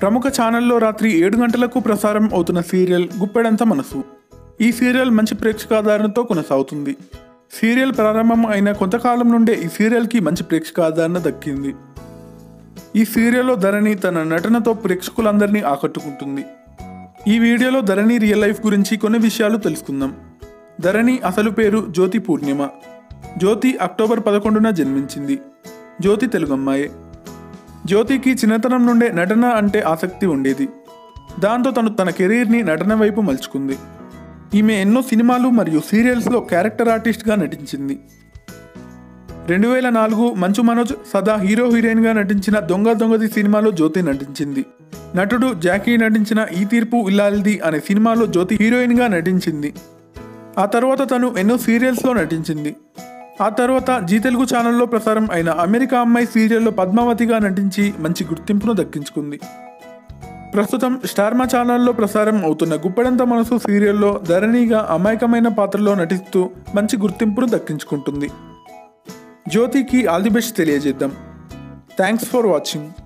ప్రముఖ ఛానల్లో రాత్రి ఏడు గంటలకు ప్రసారం అవుతున్న సీరియల్ గుప్పెడంత మనసు ఈ సీరియల్ మంచి ప్రేక్షకాదరణతో కొనసాగుతుంది సీరియల్ ప్రారంభం అయిన కొంతకాలం నుండే ఈ సీరియల్కి మంచి ప్రేక్షకాదరణ దక్కింది ఈ సీరియల్లో ధరణి తన నటనతో ప్రేక్షకులందరినీ ఆకట్టుకుంటుంది ఈ వీడియోలో ధరణి రియల్ లైఫ్ గురించి కొన్ని విషయాలు తెలుసుకుందాం ధరణి అసలు పేరు జ్యోతి పూర్ణిమ జ్యోతి అక్టోబర్ పదకొండున జన్మించింది జ్యోతి తెలుగు అమ్మాయే జ్యోతికి చిన్నతనం నుండే నటన అంటే ఆసక్తి ఉండేది దాంతో తను తన కెరీర్ని నటన వైపు మలుచుకుంది ఈమె ఎన్నో సినిమాలు మరియు సీరియల్స్లో క్యారెక్టర్ ఆర్టిస్ట్గా నటించింది రెండు వేల నాలుగు మంచు మనోజ్ సదా హీరో హీరోయిన్గా నటించిన దొంగ దొంగది సినిమాలో జ్యోతి నటించింది నటుడు జాకీ నటించిన ఈ తీర్పు ఇల్లాలిది అనే సినిమాలో జ్యోతి హీరోయిన్గా నటించింది ఆ తర్వాత తను ఎన్నో సీరియల్స్లో నటించింది ఆ తర్వాత జీ తెలుగు ఛానల్లో ప్రసారం అయిన అమెరికా అమ్మాయి సీరియల్లో పద్మావతిగా నటించి మంచి గుర్తింపును దక్కించుకుంది ప్రస్తుతం స్టార్మా ఛానల్లో ప్రసారం అవుతున్న గుప్పెడంత మనసు సీరియల్లో ధరణిగా అమాయకమైన పాత్రలో నటిస్తూ మంచి గుర్తింపును దక్కించుకుంటుంది జ్యోతికి ఆల్ ది బెస్ట్ తెలియజేద్దాం థ్యాంక్స్ ఫర్ వాచింగ్